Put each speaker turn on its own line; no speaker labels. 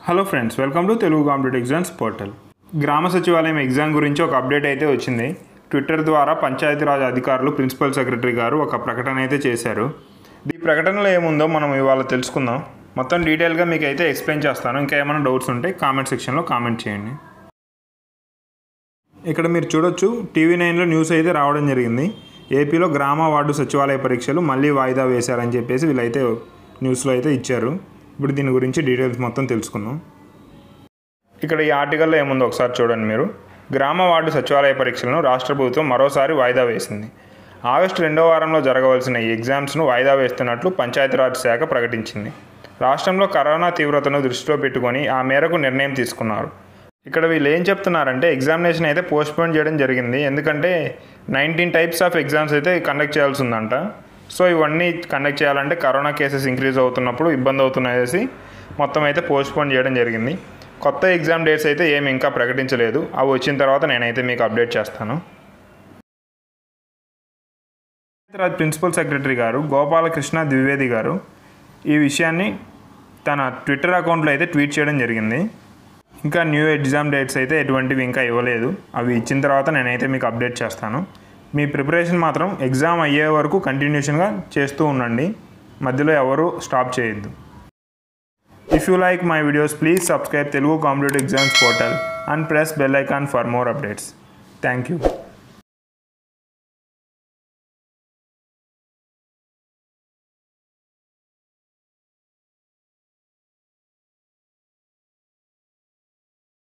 hello friends welcome to Telugu competitive exams portal గ్రామ సచివాలయం exam గురించి ఒక అప్డేట్ అయితే వచ్చింది ట్విట్టర్ ద్వారా పంచాయతీరాజ్ అధికారులు ప్రిన్సిపల్ సెక్రటరీ గారు ఒక ప్రకటన అయితే చేశారు ఈ ప్రకటనలో ఏముందో మనం ఇవాళ తెలుసుకుందాం మొత్తం డీటెయిల్గా మీకు అయితే ఎక్స్ప్లెయిన్ చేస్తాను ఇంకా ఏమైనా డౌట్స్ ఉంటే కామెంట్ సెక్షన్లో కామెంట్ చేయండి ఇక్కడ మీరు చూడొచ్చు టీవీ నైన్లో న్యూస్ అయితే రావడం జరిగింది ఏపీలో గ్రామ వార్డు సచివాలయ పరీక్షలు మళ్ళీ వాయిదా వేశారని చెప్పేసి వీళ్ళైతే న్యూస్లో అయితే ఇచ్చారు ఇప్పుడు దీని గురించి డీటెయిల్స్ మొత్తం తెలుసుకుందాం ఇక్కడ ఈ ఆర్టికల్లో ఏముందో ఒకసారి చూడండి మీరు గ్రామ వార్డు సచివాలయ పరీక్షలను రాష్ట్ర ప్రభుత్వం మరోసారి వాయిదా వేసింది ఆగస్టు రెండో వారంలో జరగవలసిన ఈ ఎగ్జామ్స్ను వాయిదా వేస్తున్నట్లు పంచాయతీరాజ్ శాఖ ప్రకటించింది రాష్ట్రంలో కరోనా తీవ్రతను దృష్టిలో పెట్టుకొని ఆ మేరకు నిర్ణయం తీసుకున్నారు ఇక్కడ వీళ్ళు ఏం చెప్తున్నారంటే ఎగ్జామినేషన్ అయితే పోస్ట్పోన్ చేయడం జరిగింది ఎందుకంటే నైన్టీన్ టైప్స్ ఆఫ్ ఎగ్జామ్స్ అయితే కండక్ట్ చేయాల్సి ఉందంట సో ఇవన్నీ కండక్ట్ చేయాలంటే కరోనా కేసెస్ ఇంక్రీజ్ అవుతున్నప్పుడు ఇబ్బంది అవుతున్నాయేసి మొత్తం అయితే పోస్ట్పోన్ చేయడం జరిగింది కొత్త ఎగ్జామ్ డేట్స్ అయితే ఏమి ఇంకా ప్రకటించలేదు అవి వచ్చిన తర్వాత నేనైతే మీకు అప్డేట్ చేస్తాను పంచాయతీరాజ్ ప్రిన్సిపల్ సెక్రటరీ గారు గోపాలకృష్ణ ద్వివేది గారు ఈ విషయాన్ని తన ట్విట్టర్ అకౌంట్లో అయితే ట్వీట్ చేయడం జరిగింది ఇంకా న్యూ ఎగ్జామ్ డేట్స్ అయితే ఎటువంటివి ఇంకా ఇవ్వలేదు అవి ఇచ్చిన తర్వాత నేనైతే మీకు అప్డేట్ చేస్తాను మీ ప్రిపరేషన్ మాత్రం ఎగ్జామ్ అయ్యే వరకు కంటిన్యూషన్గా చేస్తూ ఉండండి మధ్యలో ఎవరు స్టాప్ చేయొద్దు if you like my videos please subscribe Telugu competitive exams portal and press bell icon for more updates thank you